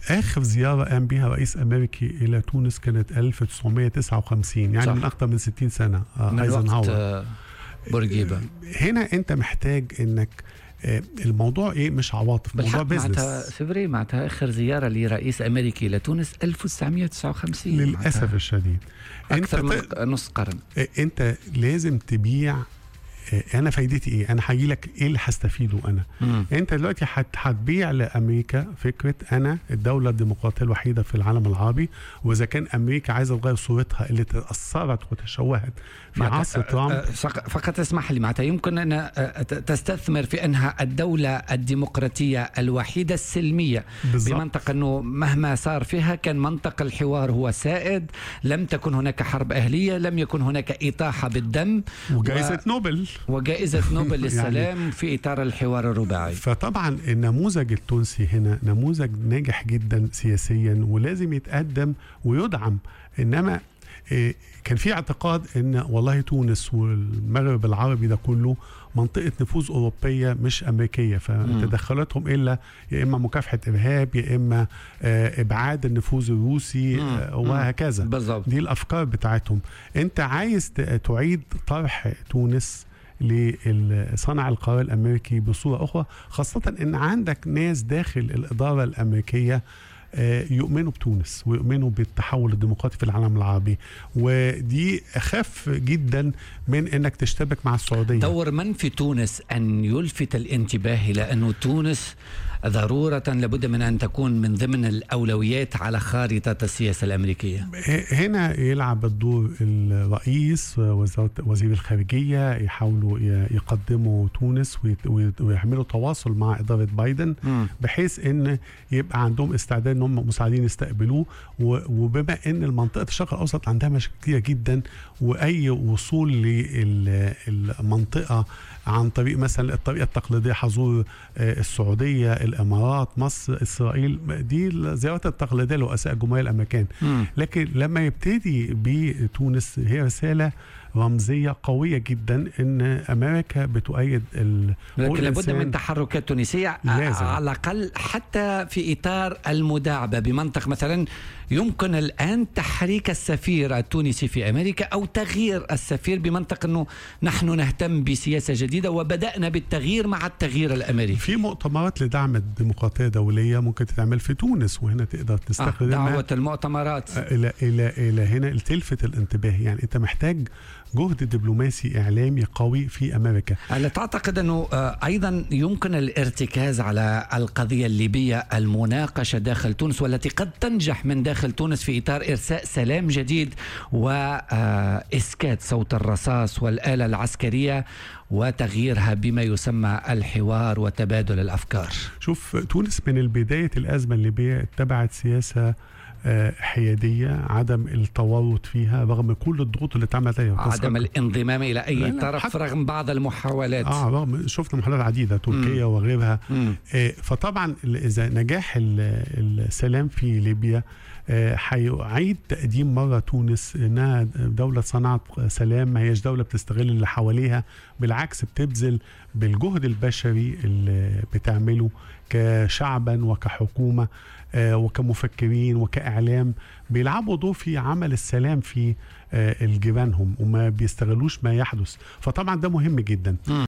اخر زياره قام بها رئيس امريكي الى تونس كانت 1959 يعني صح. من اكثر من 60 سنه آه، من وقت ايزنهاور آه، بورقيبه هنا انت محتاج انك آه، الموضوع ايه مش عواطف موضوع بالحق معناتها بيزنس سيفري معناتها اخر زياره لرئيس امريكي لتونس 1959 للاسف معناتها الشديد اكثر من ت- نص قرن آه، انت لازم تبيع آه، انا فايدتي ايه انا هجي لك ايه اللي هستفيده انا مم. انت دلوقتي هت- هتبيع لامريكا فكره انا الدوله الديمقراطيه الوحيده في العالم العربي واذا كان امريكا عايزه تغير صورتها اللي تاثرت وتشوهت في معناتها- عصر آه، ترامب آه، فق- فقط اسمح لي معناتها يمكن ان آه، ت- تستثمر في انها الدوله الديمقراطيه الوحيده السلميه بالظبط. بمنطق انه مهما صار فيها كان منطق الحوار هو سائد لم تكن هناك حرب اهليه لم يكن هناك اطاحه بالدم وجائزه نوبل وجائزه نوبل للسلام في اطار الحوار الرباعي فطبعا النموذج التونسي هنا نموذج ناجح جدا سياسيا ولازم يتقدم ويدعم انما إيه، كان في اعتقاد ان والله تونس والمغرب العربي ده كله منطقه نفوذ اوروبيه مش امريكيه فتدخلاتهم الا يا اما مكافحه ارهاب يا اما آه، ابعاد النفوذ الروسي مم. آه، وهكذا بالضبط دي الافكار بتاعتهم انت عايز ت- تعيد طرح تونس لصانع القرار الامريكي بصوره اخرى خاصه ان عندك ناس داخل الاداره الامريكيه آه، يؤمنوا بتونس ويؤمنوا بالتحول الديمقراطي في العالم العربي ودي اخف جدا من انك تشتبك مع السعوديه دور من في تونس أن يلفت الانتباه إلى أن تونس ضرورة لابد من أن تكون من ضمن الأولويات على خارطة السياسة الأمريكية هنا يلعب الدور الرئيس وزارة- وزير الخارجية يحاولوا ي- يقدموا تونس ويت- ويت- ويعملوا تواصل مع إدارة بايدن بحيث ان يبقى عندهم استعداد ان هم مساعدين يستقبلوه و- وبما ان المنطقه الشرق الاوسط عندها مشاكل كتيره جدا واي وصول للمنطقه عن طريق مثلا الطريقه التقليديه حضور آه، السعوديه الامارات مصر اسرائيل دي الزيارات التقليديه لرؤساء الجمهوريه الامريكان مم. لكن لما يبتدي بتونس هي رساله رمزيه قويه جدا ان امريكا بتؤيد ال- لكن حقوق لابد الإنسان. من تحركات تونسية لازم. على الأقل حتى في إطار المداعبة بمنطق مثلا يمكن الآن تحريك السفير التونسي في أمريكا أو تغيير السفير بمنطق أنه نحن نهتم بسياسة جديدة وبدأنا بالتغيير مع التغيير الأمريكي في مؤتمرات لدعم الديمقراطيه دوليه ممكن تتعمل في تونس وهنا تقدر آه تستخدمها دعوة المؤتمرات الى الى الى هنا تلفت الانتباه يعني انت محتاج جهد دبلوماسي اعلامي قوي في امريكا هل تعتقد أنه آه، أيضا يمكن الارتكاز على القضية الليبية المناقشة داخل تونس والتي قد تنجح من داخل تونس في إطار إرساء سلام جديد وإسكات صوت الرصاص والآلة العسكرية وتغييرها بما يسمى الحوار وتبادل الأفكار شوف تونس من البدايه الازمه الليبيه اتبعت سياسه آه، حياديه عدم التورط فيها رغم كل الضغوط اللي اتعملت عليها عدم الانضمام إلى لا، أي لا، طرف حتى- رغم بعض المحاولات اه رغم شفنا محاولات عديده تركيا وغيرها مم. آه، فطبعا ال- اذا نجاح ال- السلام في ليبيا آه، هيعيد تقديم مره تونس انها دوله صنعت سلام ما هيش دوله بتستغل اللي حواليها بالعكس بتبذل بالجهد البشري اللي بتعمله كشعبا وكحكومه آه، وكمفكرين وكاعلام بيلعبوا دور في عمل السلام في آه، الجيرانهم وما بيستغلوش ما يحدث فطبعا ده مهم جدا